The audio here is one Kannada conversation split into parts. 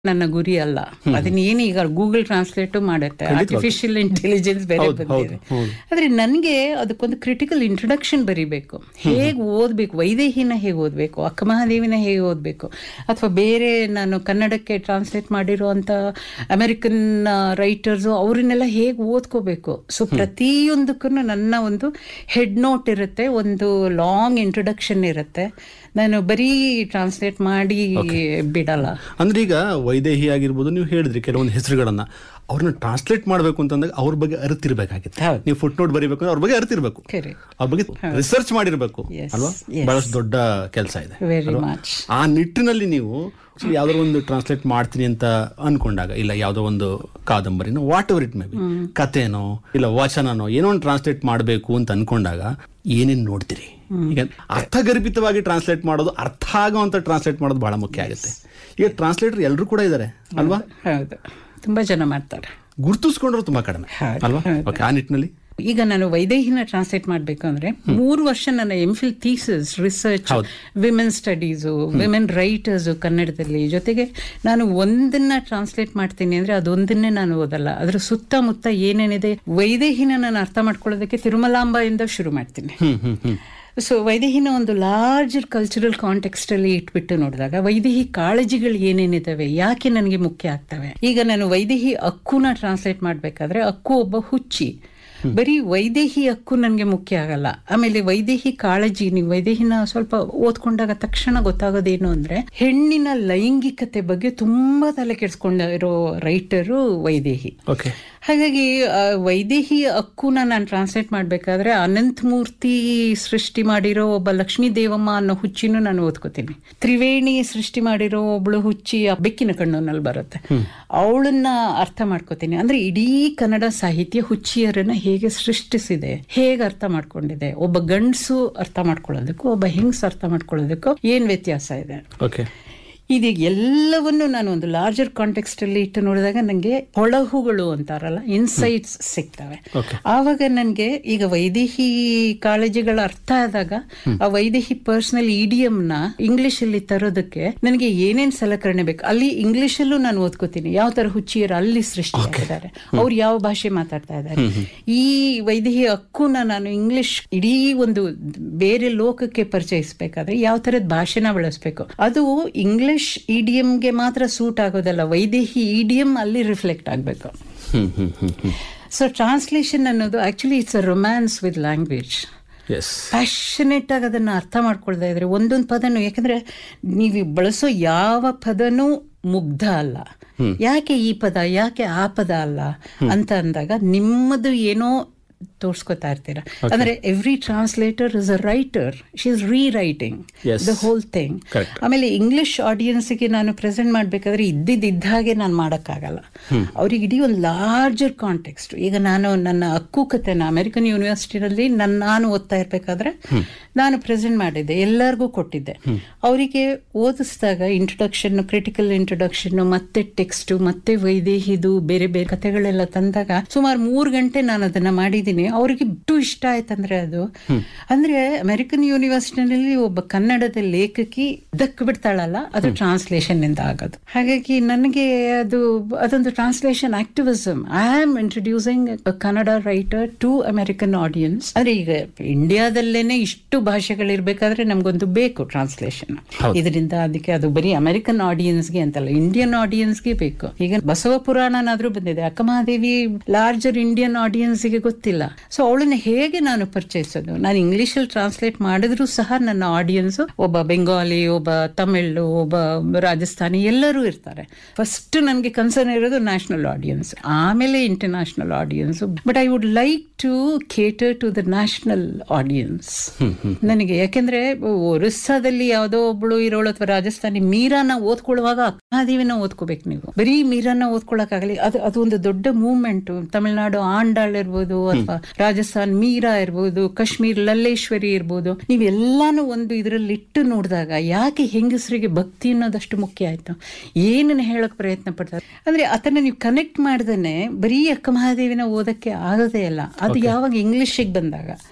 ನನ್ನ ಗುರಿ ಅಲ್ಲ ಅದನ್ನ ಏನು ಈಗ ಗೂಗಲ್ ಟ್ರಾನ್ಸ್ಲೇಟ್ ಮಾಡುತ್ತೆ ಆರ್ಟಿಫಿಷಿಯಲ್ ಇಂಟೆಲಿಜೆನ್ಸ್ ಬೇರೆ ಬಂದಿದೆ ಆದ್ರೆ ನನಗೆ ಅದಕ್ಕೊಂದು ಕ್ರಿಟಿಕಲ್ ಇಂಟ್ರೊಡಕ್ಷನ್ ಬರಿಬೇಕು ಹೇಗೆ ಓದ್ಬೇಕು ವೈದೇಹಿನ ಹೇಗೆ ಓದ್ಬೇಕು ಅಕ್ಕಮಹಾದೇವಿನ ಹೇಗೆ ಓದ್ಬೇಕು ಅಥವಾ ಬೇರೆ ನಾನು ಕನ್ನಡಕ್ಕೆ ಟ್ರಾನ್ಸ್ಲೇಟ್ ಮಾಡಿರುವಂತ ಅಮೆರಿಕನ್ ರೈಟರ್ಸು ಅವ್ರನ್ನೆಲ್ಲ ಹೇಗೆ ಓದ್ಕೋಬೇಕು ಸೊ ಪ್ರತಿಯೊಂದಕ್ಕೂ ನನ್ನ ಒಂದು ಹೆಡ್ ನೋಟ್ ಇರುತ್ತೆ ಒಂದು ಲಾಂಗ್ ಇಂಟ್ರೊಡಕ್ಷನ್ ಇರುತ್ತೆ ನಾನು ಬರೀ ಟ್ರಾನ್ಸ್ಲೇಟ್ ಮಾಡಿ ಬಿಡಲ್ಲ ಅಂದ್ರೆ ಈಗ ವೈದೇಹಿ ಆಗಿರ್ಬೋದು ನೀವು ಹೇಳಿದ್ರಿ ಕೆಲವೊಂದು ಹೆಸರುಗಳನ್ನ ಅವ್ರನ್ನ ಟ್ರಾನ್ಸ್ಲೇಟ್ ಮಾಡಬೇಕು ಅಂತಂದಾಗ ಅವ್ರ ಬಗ್ಗೆ ಅರಿತಿರ್ಬೇಕಾಗಿತ್ತು ಹೌದು. ನೀವು ಫುಟ್ ನೋಟ್ ಬರೀಬೇಕು ಅಂದ್ರೆ ಅವ್ರ ಬಗ್ಗೆ ಅರಿತಿರ್ಬೇಕು Correct. ಅವ್ರ ಬಗ್ಗೆ ರಿಸರ್ಚ್ ಮಾಡಿರ್ಬೇಕು Yes, ಅಲ್ವಾ yes. ಬಹಳಷ್ಟು ದೊಡ್ಡ ಕೆಲಸ ಇದೆ ವೆರಿ ಮಚ್ ಆ ನಿಟ್ಟಿನಲ್ಲಿ ನೀವು ಯಾವ್ದೋ ಒಂದು ಟ್ರಾನ್ಸ್ಲೇಟ್ ಮಾಡ್ತೀನಿ ಅಂತ ಅನ್ಕೊಂಡಾಗ ಇಲ್ಲ ಯಾವ್ದೋ ಒಂದು ಕಾದಂಬರಿನೋ whatever it may be ಕಥೆನೋ ಇಲ್ಲ ವಚನನೋ ಏನೋ ಒಂದು ಟ್ರಾನ್ಸ್ಲೇಟ್ ಮಾಡಬೇಕು ಅಂತ ಅನ್ಕೊಂಡಾಗ ಏನೇನ್ ನೋಡ್ತೀರಿ ಈಗ ಅರ್ಥಗರ್ಭಿತವಾಗಿ ಟ್ರಾನ್ಸ್ಲೇಟ್ ಮಾಡೋದು ಅರ್ಥ ಆಗೋವಂತ ಟ್ರಾನ್ಸ್ಲೇಟ್ ಮಾಡೋದು ಬಹಳ ಮುಖ್ಯ ಆಗುತ್ತೆ ಈಗ ಟ್ರಾನ್ಸ್ಲೇಟರ್ ಎಲ್ಲರೂ ಕೂಡ ಇದ್ದಾರೆ ಅಲ್ವಾ ಹೌದು ತುಂಬಾ ಜನ ಮಾಡ್ತಾರೆ ಗುರುತಿಸ್ಕೊಂಡ್ರು ತುಂಬಾ ಕಡಿಮೆ ಹೌದು, ಅಲ್ವಾ ಓಕೆ ಆ ನಿಟ್ಟಿನಲ್ಲಿ ಈಗ ನಾನು ವೈದೇಹಿನ ಟ್ರಾನ್ಸ್ಲೇಟ್ ಮಾಡಬೇಕು ಅಂದ್ರೆ ಮೂರು ವರ್ಷ ನನ್ನ ಎಂ ಫಿಲ್ ಥೀಸಸ್ ರಿಸರ್ಚ್ ಹೌದು. ವಿಮೆನ್ ಸ್ಟಡೀಸು ವಿಮೆನ್ ರೈಟರ್ಸು ಕನ್ನಡದಲ್ಲಿ ಜೊತೆಗೆ ನಾನು ಒಂದನ್ನ ಟ್ರಾನ್ಸ್ಲೇಟ್ ಮಾಡ್ತೀನಿ ಅಂದ್ರೆ ಅದೊಂದನ್ನೇ ನಾನು ಓದಲ್ಲ ಅದ್ರ ಸುತ್ತಮುತ್ತ ಏನೇನಿದೆ ವೈದೇಹಿನ ನಾನು ಅರ್ಥ ಮಾಡ್ಕೊಳ್ಳೋದಕ್ಕೆ ತಿರುಮಲಾಂಬದಿಂದ ಶುರು ಮಾಡ್ತೀನಿ ಹ್ಮ್ ಹ್ಮ್ ಹ್ಮ್ ಸೊ ವೈದೇಹಿನ ಒಂದು ಲಾರ್ಜರ್ ಕಲ್ಚರಲ್ ಕಾಂಟೆಕ್ಸ್ಟ್ ಅಲ್ಲಿ ಇಟ್ಬಿಟ್ಟು ನೋಡಿದಾಗ ವೈದೇಹಿ ಕಾಳಜಿಗಳು ಏನೇನಿದಾವೆ ಯಾಕೆ ನನಗೆ ಮುಖ್ಯ ಆಗ್ತವೆ ಈಗ ನಾನು ವೈದೇಹಿ ಅಕ್ಕುನ ಟ್ರಾನ್ಸ್ಲೇಟ್ ಮಾಡಬೇಕಾದ್ರೆ ಅಕ್ಕು ಒಬ್ಬ ಹುಚ್ಚಿ ಬರೀ ವೈದೇಹಿ ಹಕ್ಕು ನನಗೆ ಮುಖ್ಯ ಆಗಲ್ಲ ಆಮೇಲೆ ವೈದೇಹಿ ಕಾಳಜಿ ನೀವು ವೈದೇಹಿನ ಸ್ವಲ್ಪ ಓದ್ಕೊಂಡಾಗ ತಕ್ಷಣ ಗೊತ್ತಾಗೋದೇನು ಅಂದ್ರೆ ಹೆಣ್ಣಿನ ಲೈಂಗಿಕತೆ ಬಗ್ಗೆ ತುಂಬಾ ತಲೆ ಕೆಡಿಸ್ಕೊಂಡಿರೋ ರೈಟರು ವೈದೇಹಿ ಓಕೆ ಹಾಗಾಗಿ ಆ, ವೈದೇಹಿ ಹಕ್ಕುನ ನಾನು ಟ್ರಾನ್ಸ್ಲೇಟ್ ಮಾಡಬೇಕಾದ್ರೆ ಅನಂತ ಮೂರ್ತಿ ಸೃಷ್ಟಿ ಮಾಡಿರೋ ಒಬ್ಬ ಲಕ್ಷ್ಮೀ ದೇವಮ್ಮ ಅನ್ನೋ ಹುಚ್ಚಿನೂ ನಾನು ಓದ್ಕೋತೀನಿ ತ್ರಿವೇಣಿ ಸೃಷ್ಟಿ ಮಾಡಿರೋ ಒಬ್ಳು ಹುಚ್ಚಿ ಆ ಬೆಕ್ಕಿನ ಕಣ್ಣಲ್ಲಿ ಬರುತ್ತೆ ಅವಳನ್ನ ಅರ್ಥ ಮಾಡ್ಕೋತೀನಿ ಅಂದ್ರೆ ಇಡೀ ಕನ್ನಡ ಸಾಹಿತ್ಯ ಹುಚ್ಚಿಯರನ್ನ ಹೇಗೆ ಸೃಷ್ಟಿಸಿದೆ ಹೇಗೆ ಅರ್ಥ ಮಾಡ್ಕೊಂಡಿದೆ ಒಬ್ಬ ಗಂಡಸು ಅರ್ಥ ಮಾಡ್ಕೊಳ್ಳೋದಕ್ಕೂ ಒಬ್ಬ ಹೆಂಗಸು ಅರ್ಥ ಮಾಡ್ಕೊಳ್ಳೋದಕ್ಕೂ ಏನ್ ವ್ಯತ್ಯಾಸ ಇದೆ ಓಕೆ ಇದೀಗ ಎಲ್ಲವನ್ನು ನಾನು ಒಂದು ಲಾರ್ಜರ್ ಕಾಂಟೆಕ್ಸ್ಟ್ ಅಲ್ಲಿ ಇಟ್ಟು ನೋಡಿದಾಗ ನನಗೆ ಹೊಳಹುಗಳು ಅಂತಾರಲ್ಲ ಇನ್ಸೈಟ್ಸ್ ಸಿಗ್ತವೆ Okay. ಆವಾಗ ನನಗೆ ಈಗ ವೈದೇಹಿ ಕಾಳಜಿಗಳ ಅರ್ಥ ಆದಾಗ ಆ ವೈದೇಹಿ ಪರ್ಸನಲ್ ನ ಇಂಗ್ಲಿಷ್ ಅಲ್ಲಿ ತರೋದಕ್ಕೆ ನನಗೆ ಏನೇನ್ ಸಲಕರಣೆ ಬೇಕು ಅಲ್ಲಿ ಇಂಗ್ಲಿಷ್ ಅಲ್ಲೂ ನಾನು ಓದ್ಕೋತೀನಿ ಯಾವ ತರ ಹುಚ್ಚಿಯರು ಅಲ್ಲಿ ಸೃಷ್ಟಿಯಾಗಿದ್ದಾರೆ ಅವ್ರು ಯಾವ ಭಾಷೆ ಮಾತಾಡ್ತಾ ಇದ್ದಾರೆ ಈ ವೈದೇಹಿ ಹಕ್ಕುನ ನಾನು ಇಂಗ್ಲಿಷ್ ಇಡೀ ಒಂದು ಬೇರೆ ಲೋಕಕ್ಕೆ ಪರಿಚಯಿಸಬೇಕಾದ್ರೆ ಯಾವ ತರದ ಭಾಷೆನ ಬಳಸಬೇಕು ಅದು ಇಂಗ್ಲಿಷ್ ಇಡಿಯಂಗೆ ಮಾತ್ರ ಸೂಟ್ ಆಗೋದಲ್ಲ ವೈದೇಹಿ ಇಡಿಯಂ ಅಲ್ಲಿ ರಿಫ್ಲೆಕ್ಟ್ ಆಗಬೇಕು hmm hmm hmm hmm so translation ಅನ್ನೋದು actually it's a romance with language as passionate ಆಗಿ ಅದನ್ನ ಅರ್ಥ ಮಾಡ್ಕೊಳ್ತಾ ಇದ್ರೆ ಒಂದೊಂದು ಪದನು ಯಾಕಂದ್ರೆ ನೀವು ಬಳಸೋ ಯಾವ ಪದನೂ ಮುಗ್ಧ ಅಲ್ಲ ಯಾಕೆ ಈ ಪದ ಯಾಕೆ ಆ ಪದ ಅಲ್ಲ ಅಂತ ಅಂದಾಗ ನಿಮ್ಮದು ಏನೋ ತೋರ್ಸ್ಕೊತಾ ಇರ್ತೀರಾ ಅಂದ್ರೆ every translator is a writer she is rewriting Yes. The whole thing Correct. ಆಮೇಲೆ ಇಂಗ್ಲಿಷ್ ಆಡಿಯನ್ಸ್ಗೆ ನಾನು ಪ್ರೆಸೆಂಟ್ ಮಾಡಬೇಕಾದ್ರೆ ಇದ್ದಿದ್ದ ಹಾಗೆ ನಾನು ಮಾಡೋಕ್ಕಾಗಲ್ಲ ಅವ್ರಿಗೆ ಇಡೀ ಒಂದು ಲಾರ್ಜರ್ ಕಾಂಟೆಕ್ಸ್ಟ್ ಈಗ ನಾನು ನನ್ನ ಅಕ್ಕು ಕಥೆನ ಅಮೆರಿಕನ್ ಯೂನಿವರ್ಸಿಟಿನಲ್ಲಿ ನನ್ನ ನಾನು ಓದ್ತಾ ಇರಬೇಕಾದ್ರೆ ನಾನು ಪ್ರೆಸೆಂಟ್ ಮಾಡಿದ್ದೆ ಎಲ್ಲರಿಗೂ ಕೊಟ್ಟಿದ್ದೆ ಅವರಿಗೆ ಓದಿಸಿದಾಗ ಇಂಟ್ರೊಡಕ್ಷನ್ ಕ್ರಿಟಿಕಲ್ ಇಂಟ್ರೊಡಕ್ಷನ್ ಮತ್ತೆ ಟೆಕ್ಸ್ಟ್ ಮತ್ತೆ ವೈದೇಹಿದು ಬೇರೆ ಬೇರೆ ಕಥೆಗಳೆಲ್ಲ ತಂದಾಗ ಸುಮಾರು ಮೂರು ಗಂಟೆ ನಾನು ಅದನ್ನ ಮಾಡಿದ್ದೀನಿ ಅವರಿಗೆ ಬಿಟ್ಟು ಇಷ್ಟ ಆಯ್ತಂದ್ರೆ ಅದು ಅಂದ್ರೆ ಅಮೆರಿಕನ್ ಯೂನಿವರ್ಸಿಟಿನಲ್ಲಿ ಒಬ್ಬ ಕನ್ನಡದ ಲೇಖಕಿ ದಕ್ ಬಿಡ್ತಾಳಲ್ಲ ಅದು ಟ್ರಾನ್ಸ್ಲೇಷನ್ ಇಂದ ಆಗೋದು ಹಾಗಾಗಿ ನನಗೆ ಅದು ಅದೊಂದು translation activism I am introducing Kannada writer to American audience ಅಂದ್ರೆ ಈಗ ಇಂಡಿಯಾದಲ್ಲೇನೆ ಇಷ್ಟು ಭಾಷೆಗಳಿರ್ಬೇಕಾದ್ರೆ ನಮ್ಗೊಂದು ಬೇಕು ಟ್ರಾನ್ಸ್ಲೇಷನ್ ಇದರಿಂದ ಅದಕ್ಕೆ ಅದು ಬರೀ ಅಮೆರಿಕನ್ ಆಡಿಯನ್ಸ್ಗೆ ಅಂತಲ್ಲ ಇಂಡಿಯನ್ ಆಡಿಯನ್ಸ್ಗೆ ಬೇಕು ಈಗ ಬಸವ ಪುರಾಣನಾದ್ರೂ ಬಂದಿದೆ ಅಕ್ಕಮಹಾದೇವಿ ಲಾರ್ಜರ್ ಇಂಡಿಯನ್ ಆಡಿಯನ್ಸ್ಗೆ ಗೊತ್ತಿಲ್ಲ ಸೊ ಅವಳನ್ನ ಹೇಗೆ ನಾನು ಪರಿಚಯಿಸೋದು ನಾನು ಇಂಗ್ಲಿಷಲ್ಲಿ ಟ್ರಾನ್ಸ್ಲೇಟ್ ಮಾಡಿದ್ರು ಸಹ ನನ್ನ ಆಡಿಯನ್ಸ್ ಒಬ್ಬ ಬೆಂಗಾಲಿ ಒಬ್ಬ ತಮಿಳ್ ಒಬ್ಬ ರಾಜಸ್ಥಾನಿ ಎಲ್ಲರೂ ಇರ್ತಾರೆ ಫಸ್ಟ್ ನನಗೆ ಕನ್ಸರ್ನ್ ಇರೋದು ನ್ಯಾಷನಲ್ ಆಡಿಯನ್ಸ್ ಆಮೇಲೆ international audience but I would like to cater to the national audience ನನಗೆ ಯಾಕೆಂದ್ರೆ ಒರಿಸ್ಸಾದಲ್ಲಿ ಯಾವುದೋ ಒಬ್ಳು ಇರೋಳು ಅಥವಾ ರಾಜಸ್ಥಾನಿ ಮೀರಾನ ಓದ್ಕೊಳ್ಳುವಾಗ ಅಕ್ಕಾದೇವಿನ ಓದ್ಕೋಬೇಕು ನೀವು ಬರೀ ಮೀರಾನ ಓದ್ಕೊಳಕ್ಕಾಗಲಿ ಅದು ಅದು ಒಂದು ದೊಡ್ಡ ಮೂವ್ಮೆಂಟ್ ತಮಿಳ್ನಾಡು ಆಂಡಾಳ್ ಇರ್ಬೋದು ಅಥವಾ ರಾಜಸ್ಥಾನ್ ಮೀರಾ ಇರ್ಬೋದು ಕಾಶ್ಮೀರ್ ಲಲ್ಲೇಶ್ವರಿ ಇರ್ಬೋದು ನೀವೆಲ್ಲಾನು ಒಂದು ಇದರಲ್ಲಿ ಇಟ್ಟು ನೋಡಿದಾಗ ಯಾಕೆ ಹೆಂಗಸರಿಗೆ ಭಕ್ತಿ ಅನ್ನೋದಷ್ಟು ಮುಖ್ಯ ಆಯ್ತು ಏನನ್ನ ಹೇಳಕ್ ಪ್ರಯತ್ನ ಪಡ್ತಾರೆ ಅಂದ್ರೆ ಅದನ್ನ ನೀವು ಕನೆಕ್ಟ್ ಮಾಡ್ದೇನೆ ಬರೀ ಅಕ್ಕ ಮಹಾದೇವಿನ ಓದಕ್ಕೆ ಆಗೋದೇ ಇಲ್ಲ ಅದು ಯಾವಾಗ ಇಂಗ್ಲಿಷಿಗೆ ಬಂದಾಗ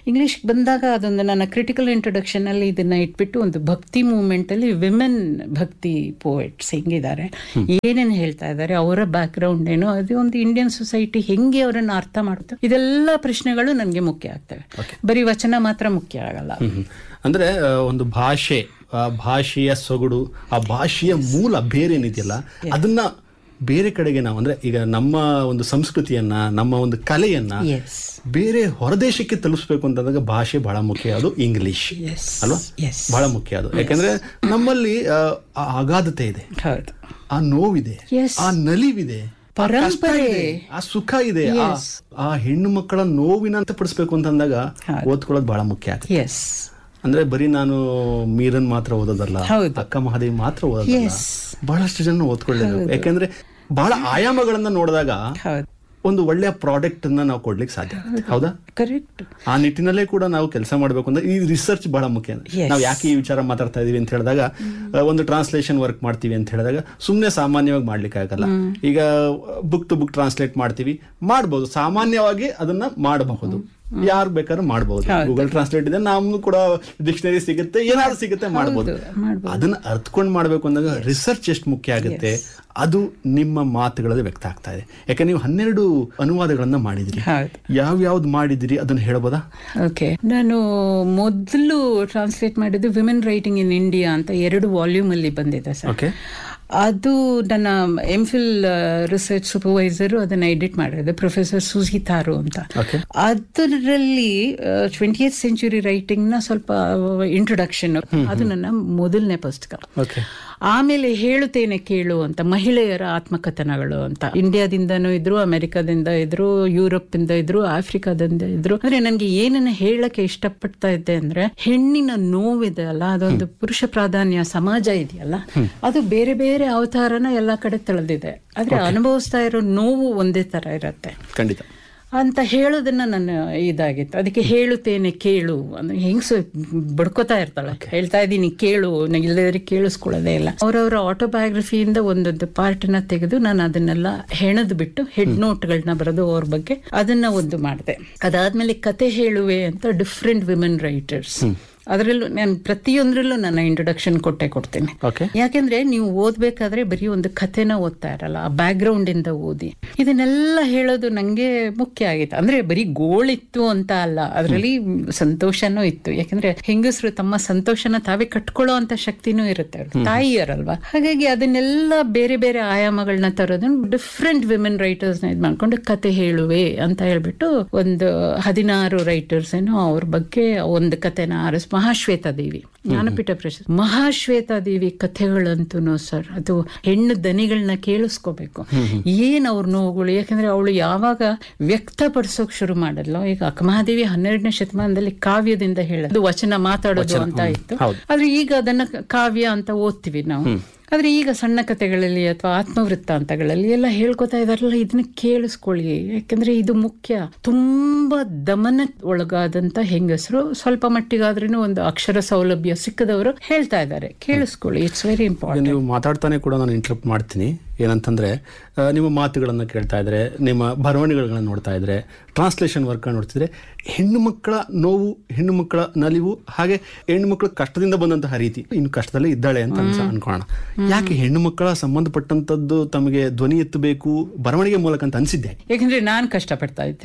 ಇಂಗ್ಲಿಷ್ ಬಂದಾಗ ಅದೊಂದು ನನ್ನ ಕ್ರಿಟಿಕಲ್ ಇಂಟ್ರೊಡಕ್ಷನ್ ಅಲ್ಲಿ ಇದನ್ನ ಇಟ್ಬಿಟ್ಟು ಒಂದು ಭಕ್ತಿ ಮೂವ್ಮೆಂಟ್ ಅಲ್ಲಿ ವಿಮೆನ್ ಭಕ್ತಿ ಪೋಯೆಟ್ಸ್ ಹೆಂಗಿದ್ದಾರೆ ಏನೇನು ಹೇಳ್ತಾ ಇದ್ದಾರೆ ಅವರ ಬ್ಯಾಕ್ ಗ್ರೌಂಡ್ ಏನು ಅದು ಒಂದು ಇಂಡಿಯನ್ ಸೊಸೈಟಿ ಹೆಂಗೆ ಅವರನ್ನ ಅರ್ಥ ಮಾಡುತ್ತೆ ಇದೆಲ್ಲ ಪ್ರಶ್ನೆಗಳು ನನಗೆ ಮುಖ್ಯ ಆಗ್ತವೆ ಬರೀ ವಚನ ಮಾತ್ರ ಮುಖ್ಯ ಆಗಲ್ಲ ಹ್ಮ್. ಅಂದ್ರೆ ಆ, ಒಂದು ಭಾಷೆ ಆ ಭಾಷೆಯ ಸೊಗಡು ಆ ಭಾಷೆಯ ಮೂಲ ಬೇರೆ ಏನಿದೆಯಲ್ಲ ಅದನ್ನ ಬೇರೆ ಕಡೆಗೆ ನಾವು ಅಂದ್ರೆ ಈಗ ನಮ್ಮ ಒಂದು ಸಂಸ್ಕೃತಿಯನ್ನ ನಮ್ಮ ಒಂದು ಕಲೆಯನ್ನ ಎಸ್ ಬೇರೆ ಹೊರದೇಶಕ್ಕೆ ತಲುಪಿಸ್ಬೇಕು ಅಂತಂದಾಗ ಭಾಷೆ ಬಹಳ ಮುಖ್ಯ ಅದು ಇಂಗ್ಲಿಷ್ ಎಸ್ ಅಲ್ವಾ ಎಸ್ ಬಹಳ ಮುಖ್ಯ ಅದು ಯಾಕಂದ್ರೆ ನಮ್ಮಲ್ಲಿ ಆ, ಆ ಅಗಾಧತೆ ಇದೆ ಹೌದು ಆ ನೋವಿದೆ Yes. ಆ ನಲಿವಿದೆ ಆ ಕಷ್ಟ ಪರಂಪರೆ. ಇದೆ, ಆ ಸುಖ ಇದೆ ಆ- ಆ ಹೆಣ್ಣು ಮಕ್ಕಳ ನೋವಿನ ಅಂತ ಪಡಿಸ್ಬೇಕು ಅಂತಂದಾಗ ಓದ್ಕೊಳ್ಳೋದು ಬಹಳ ಮುಖ್ಯ ಆಗುತ್ತೆ ಎಸ್ ಅಂದ್ರೆ ಬರೀ ನಾನು ಮೀರನ್ ಮಾತ್ರ ಓದೋದಲ್ಲ ಹೌದು. ಅಕ್ಕ ಮಹಾದೇವಿ ಮಾತ್ರ ಓದೋದಲ್ಲ Yes. ಬಹಳಷ್ಟು ಜನ ಓದ್ಕೊಳ್ಳೇಬೇಕು ಯಾಕಂದ್ರೆ ಬಹಳ ಆಯಾಮಗಳನ್ನ ನೋಡಿದಾಗ ಹೌದು ಒಂದು ಒಳ್ಳೆಯ ಪ್ರಾಡಕ್ಟ್ ಅನ್ನ ನಾವು ಕೊಡ್ಲಿಕ್ಕೆ ಸಾಧ್ಯ ಆಗುತ್ತೆ. ಹೌದಾ ಕರೆಕ್ಟ್ ಆ ನಿಟ್ಟಿನಲ್ಲೇ ಕೂಡ ನಾವು ಕೆಲಸ ಮಾಡಬೇಕು ಅಂದ್ರೆ ಈ ರಿಸರ್ಚ್ ಬಹಳ ಮುಖ್ಯ Yes. ನಾವು ಯಾಕೆ ಈ ವಿಚಾರ ಮಾತಾಡ್ತಾ ಇದೀವಿ ಅಂತ ಹೇಳಿದಾಗ ಆ, ಒಂದು ಟ್ರಾನ್ಸ್ಲೇಷನ್ ವರ್ಕ್ ಮಾಡ್ತೀವಿ ಅಂತ ಹೇಳಿದಾಗ ಸುಮ್ಮನೆ ಸಾಮಾನ್ಯವಾಗಿ ಮಾಡ್ಲಿಕ್ಕೆ ಆಗಲ್ಲ ಈಗ ಬುಕ್ ಟು ಬುಕ್ ಟ್ರಾನ್ಸ್ಲೇಟ್ ಮಾಡ್ತೀವಿ ಮಾಡ್ಬೋದು ಸಾಮಾನ್ಯವಾಗಿ ಅದನ್ನ ಮಾಡಬಹುದು ಯಾರು ಬೇಕಾದ್ರೂ ಮಾಡಬಹುದು ಗೂಗಲ್ ಟ್ರಾನ್ಸ್ಲೇಟ್ ಇದೆ ನಮ್ಗೂ ಕೂಡ ಡಿಕ್ಷನರಿ ಸಿಗುತ್ತೆ ಏನಾದ್ರು ಸಿಗುತ್ತೆ ಮಾಡ್ಬೋದು ಮಾಡ್ಬೋದು. ಅದನ್ನ ಅರ್ಥಕೊಂಡು ಮಾಡ್ಬೇಕು ಅಂದಾಗ ರಿಸರ್ಚ್ ಎಷ್ಟು ಮುಖ್ಯ ಆಗುತ್ತೆ ಅದು ನಿಮ್ಮ ಮಾತುಗಳಲ್ಲಿ ವ್ಯಕ್ತ ಆಗ್ತಾ ಇದೆ ಯಾಕಂದ್ರೆ ನೀವು ಹನ್ನೆರಡು ಅನುವಾದಗಳನ್ನ ಮಾಡಿದಿರಿ ಹೌದು ಯಾವ ಯಾವ್ದು ಮಾಡಿದಿರಿ ಅದನ್ನ ಹೇಳ್ಬೋದಾ ಓಕೆ ನಾನು ಮೊದಲು ಟ್ರಾನ್ಸ್ಲೇಟ್ ಮಾಡಿದ್ದು ವಿಮೆನ್ ರೈಟಿಂಗ್ ಇನ್ ಇಂಡಿಯಾ ಅಂತ ಎರಡು ವಾಲ್ಯೂಮ್ ಅಲ್ಲಿ ಬಂದಿದೆ ಸರ್ ಓಕೆ ಅದು ನನ್ನ ಎಂ ಫಿಲ್ ರಿಸರ್ಚ್ ಸೂಪರ್ವೈಸರ್ ಅದನ್ನ ಎಡಿಟ್ ಮಾಡಿರೋದು ಪ್ರೊಫೆಸರ್ ಸುಜಿ ತಾರು ಅಂತ ಓಕೆ ಅದರಲ್ಲಿ ಟ್ವೆಂಟಿ ಏತ್ ಸೆಂಚುರಿ ರೈಟಿಂಗ್ ನ ಸ್ವಲ್ಪ ಇಂಟ್ರೊಡಕ್ಷನ್ ಅದು ನನ್ನ ಮೊದಲನೇ ಪುಸ್ತಕ ಓಕೆ ಆಮೇಲೆ ಹೇಳುತ್ತೇನೆ ಕೇಳು ಅಂತ ಮಹಿಳೆಯರ ಆತ್ಮಕಥನಗಳು ಅಂತ ಇಂಡಿಯಾದಿಂದನೂ ಇದ್ರು ಅಮೆರಿಕಾದಿಂದ ಇದ್ರು ಯುರೋಪ್ ಇಂದ ಇದ್ರು ಆಫ್ರಿಕಾದಿಂದ ಇದ್ರು ಅಂದ್ರೆ ನನ್ಗೆ ಏನನ್ನ ಹೇಳಕ್ಕೆ ಇಷ್ಟಪಡ್ತಾ ಇದ್ದೆ ಅಂದ್ರೆ ಹೆಣ್ಣಿನ ನೋವಿದೆ ಅಲ್ಲ ಅದೊಂದು ಪುರುಷ ಪ್ರಾಧಾನ್ಯ ಸಮಾಜ ಇದೆಯಲ್ಲ ಅದು ಬೇರೆ ಬೇರೆ ಅವತಾರನ ಎಲ್ಲಾ ಕಡೆ ತಳೆದಿದೆ ಆದ್ರೆ ಅನುಭವಿಸ್ತಾ ಇರೋ ನೋವು ಒಂದೇ ತರ ಇರತ್ತೆ ಖಂಡಿತ ಅಂತ ಹೇಳೋದನ್ನ ನನ್ನ ಇದಾಗಿತ್ತು ಅದಕ್ಕೆ ಹೇಳುತ್ತೇನೆ ಕೇಳು ಅಂದ್ರೆ ಹೆಂಗ್ಸು ಬಡ್ಕೋತಾ ಇರ್ತಾಳೆ ಹೇಳ್ತಾ ಇದ್ದೀನಿ ಕೇಳು ನಂಗೆ ಇಲ್ಲದ್ರೆ ಕೇಳಿಸ್ಕೊಳ್ಳೋದೇ ಇಲ್ಲ ಅವರವರ ಆಟೋಬಯೋಗ್ರಫಿಯಿಂದ ಒಂದೊಂದು ಪಾರ್ಟ್ನ ತೆಗೆದು ನಾನು ಅದನ್ನೆಲ್ಲ ಹೆಣದ್ ಬಿಟ್ಟು ಹೆಡ್ ನೋಟ್ಗಳನ್ನ ಬರೆದು ಅವ್ರ ಬಗ್ಗೆ ಅದನ್ನ ಒಂದು ಮಾಡಿದೆ ಅದಾದ್ಮೇಲೆ ಕತೆ ಹೇಳುವೆ ಅಂತ ಡಿಫ್ರೆಂಟ್ ವಿಮೆನ್ ರೈಟರ್ಸ್ ಅದರಲ್ಲೂ ನಾನು ಪ್ರತಿಯೊಂದರಲ್ಲೂ ನನ್ನ ಇಂಟ್ರೊಡಕ್ಷನ್ ಕೊಟ್ಟೆ ಕೊಡ್ತೇನೆ ಓಕೆ ಯಾಕೆಂದ್ರೆ ನೀವು ಓದ್ಬೇಕಾದ್ರೆ ಬರೀ ಒಂದು ಕಥೆನ ಓದ್ತಾ ಇರಲ್ಲ ಆ ಬ್ಯಾಕ್ ಗ್ರೌಂಡ್ ಇಂದ ಓದಿ ಇದನ್ನೆಲ್ಲ ಹೇಳೋದು ನಂಗೆ ಮುಖ್ಯ ಆಗಿತ್ತು ಅಂದ್ರೆ ಬರೀ ಗೋಳಿತ್ತು ಅಂತ ಅಲ್ಲ ಅದರಲ್ಲಿ ಸಂತೋಷನೂ ಇತ್ತು ಯಾಕಂದ್ರೆ ಹೆಂಗಸರು ತಮ್ಮ ಸಂತೋಷನ ತಾವೇ ಕಟ್ಕೊಳ್ಳೋ ಅಂತ ಶಕ್ತಿನೂ ಇರುತ್ತೆ ಅವ್ರಿಗೆ ತಾಯಿಯರಲ್ವಾ ಹಾಗಾಗಿ ಅದನ್ನೆಲ್ಲ ಬೇರೆ ಬೇರೆ ಆಯಾಮಗಳನ್ನ ತರೋದನ್ನ ಡಿಫ್ರೆಂಟ್ ವಿಮೆನ್ ರೈಟರ್ಸ್ ನ ಇದ್ ಮಾಡ್ಕೊಂಡು ಕತೆ ಹೇಳುವೆ ಅಂತ ಹೇಳ್ಬಿಟ್ಟು ಒಂದು ಹದಿನಾರು ರೈಟರ್ಸ್ ಏನೋ ಅವ್ರ ಬಗ್ಗೆ ಒಂದು ಕತೆನ ಆರಿಸ್ ಮಹಾಶ್ವೇತಾ ದೇವಿ ಜ್ಞಾನಪೀಠ ಪ್ರಶಸ್ತಿ ಮಹಾಶ್ವೇತಾ ದೇವಿ ಕಥೆಗಳಂತೂ ಸರ್ ಅದು ಹೆಣ್ಣು ದನಿಗಳನ್ನ ಕೇಳಿಸ್ಕೋಬೇಕು ಏನ್ ಅವ್ರ ನೋವುಗಳು ಯಾಕಂದ್ರೆ ಅವಳು ಯಾವಾಗ ವ್ಯಕ್ತಪಡಿಸೋಕ್ ಶುರು ಮಾಡಲ್ಲ ಈಗ ಅಕ್ಕಮಹಾದೇವಿ ಹನ್ನೆರಡನೇ ಶತಮಾನದಲ್ಲಿ ಕಾವ್ಯದಿಂದ ಹೇಳೋದು ವಚನ ಮಾತಾಡೋದು ಅಂತ ಇತ್ತು ಆದ್ರೆ ಈಗ ಅದನ್ನ ಕಾವ್ಯ ಅಂತ ಓದ್ತೀವಿ ನಾವು ಆದ್ರೆ ಈಗ ಸಣ್ಣ ಕಥೆಗಳಲ್ಲಿ ಅಥವಾ ಆತ್ಮವೃತ್ತಾಂತಗಳಲ್ಲಿ ಎಲ್ಲ ಹೇಳ್ಕೊತಾ ಇದಾರಲ್ಲ ಇದನ್ನ ಕೇಳಿಸ್ಕೊಳ್ಳಿ ಯಾಕಂದ್ರೆ ಇದು ಮುಖ್ಯ ತುಂಬಾ ದಮನ ಒಳಗಾದಂತ ಹೆಂಗಸರು ಸ್ವಲ್ಪ ಮಟ್ಟಿಗಾದ್ರೂ ಒಂದು ಅಕ್ಷರ ಸೌಲಭ್ಯ ಸಿಕ್ಕದವರು ಹೇಳ್ತಾ ಇದ್ದಾರೆ ಕೇಳಿಸ್ಕೊಳ್ಳಿ ಇಟ್ಸ್ ವೆರಿ ಇಂಪಾರ್ಟೆಂಟ್ ನೀವು ಮಾತಾಡ್ತಾನೆ ಕೂಡ ನಾನು ಇಂಟರಪ್ಟ್ ಮಾಡ್ತೀನಿ ಏನಂತಂದ್ರೆ ಆ, ನಿಮ್ಮ ಮಾತುಗಳನ್ನು ಕೇಳ್ತಾ ಇದ್ರೆ ನಿಮ್ಮ ಬರವಣಿಗೆಗಳನ್ನ ನೋಡ್ತಾ ಇದ್ರೆ ಟ್ರಾನ್ಸ್ಲೇಷನ್ ವರ್ಕ್ ನೋಡ್ತಿದ್ರೆ ಹೆಣ್ಣು ಮಕ್ಕಳ ನೋವು ಹೆಣ್ಣು ಮಕ್ಕಳ ನಲಿವು ಹಾಗೆ ಹೆಣ್ಣು ಮಕ್ಕಳ ಕಷ್ಟದಿಂದ ಬಂದಂತಹ ರೀತಿ ಇನ್ನು ಕಷ್ಟದಲ್ಲೇ ಇದ್ದಾಳೆ ಅಂತ ಅನ್ಸ ಅನ್ಕೋಣ ಯಾಕೆ ಹೆಣ್ಣು ಮಕ್ಕಳ ಸಂಬಂಧಪಟ್ಟಂತದ್ದು ತಮಗೆ ಧ್ವನಿ ಎತ್ತಬೇಕು ಬರವಣಿಗೆ ಮೂಲಕ ಅಂತ ಅನ್ಸಿದ್ದೆ ಯಾಕಂದ್ರೆ ನಾನ್ ಕಷ್ಟಪಡ್ತಾ ಇದ್ದೆ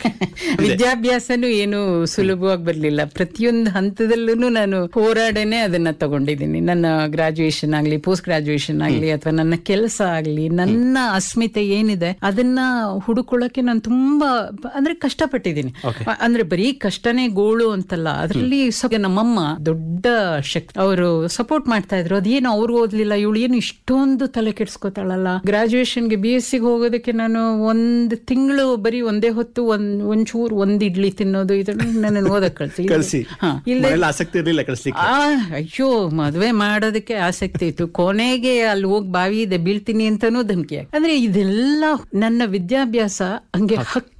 ವಿದ್ಯಾಭ್ಯಾಸನೂ ಏನು ಸುಲಭವಾಗಿ ಬರ್ಲಿಲ್ಲ ಪ್ರತಿಯೊಂದು ಹಂತದಲ್ಲೂ ನಾನು ಹೋರಾಡನೆ ಅದನ್ನ ತಗೊಂಡಿದ್ದೀನಿ ನನ್ನ ಗ್ರಾಜುಯೇಷನ್ ಆಗ್ಲಿ ಪೋಸ್ಟ್ ಗ್ರಾಜುಯೇಷನ್ ಆಗ್ಲಿ ಅಥವಾ ನನ್ನ ಕೆಲಸ ಆಗ್ಲಿ ನನ್ನ ಅಸ್ಮಿತೆ ಏನಿದೆ ಅದನ್ನ ಹುಡುಕೊಳ್ಳಕ್ಕೆ ನಾನು ತುಂಬಾ ಅಂದ್ರೆ ಕಷ್ಟಪಟ್ಟಿದ್ದೀನಿ ಅಂದ್ರೆ ಬರೀ ಕಷ್ಟನೇ ಗೋಳು ಅಂತಲ್ಲ ಅದರಲ್ಲಿ ಸ್ವಲ್ಪ ನಮ್ಮಮ್ಮ ದೊಡ್ಡ ಶಕ್ತಿ ಅವರು ಸಪೋರ್ಟ್ ಮಾಡ್ತಾ ಇದ್ರು ಅದೇನು ಅವ್ರು ಓದ್ಲಿಲ್ಲ ಇವಳು ಏನು ಇಷ್ಟೊಂದು ತಲೆ ಕೆಡ್ಸ್ಕೊತಾಳಲ್ಲ ಗ್ರಾಜುಯೇಷನ್ಗೆ ಬಿ ಎಸ್ ಸಿಗೆ ಹೋಗೋದಕ್ಕೆ ನಾನು ಒಂದ್ ತಿಂಗಳು ಬರೀ ಒಂದೇ ಹೊತ್ತು ಒಂದ್ ಒಂಚೂರು ಒಂದ್ ಇಡ್ಲಿ ತಿನ್ನೋದು ಇದನ್ನ ನನ್ನ ಓದಕ್ ಕಳ್ಸಿ ಕಳಿಸಿ ಹಾ ಇಲ್ಲ ಮನೇಲಿ ಆಸಕ್ತಿ ಇರಲಿಲ್ಲ ಕಳಿಸ್ಲಿಕ್ಕೆ ಆ ಅಯ್ಯೋ ಮದ್ವೆ ಮಾಡೋದಕ್ಕೆ ಆಸಕ್ತಿ ಇತ್ತು ಕೊನೆಗೆ ಅಲ್ಲಿ ಹೋಗಿ ಬಾವಿ ಇದೆ ಬೀಳ್ತೀನಿ ಅಂತಾನೂ ಧಮಕಿ ಹಾಕಿ. ಅಂದ್ರೆ ಇದೆಲ್ಲ ನನ್ನ ವಿದ್ಯಾಭ್ಯಾಸ ಹಂಗೆ ಹಕ್ಕಿ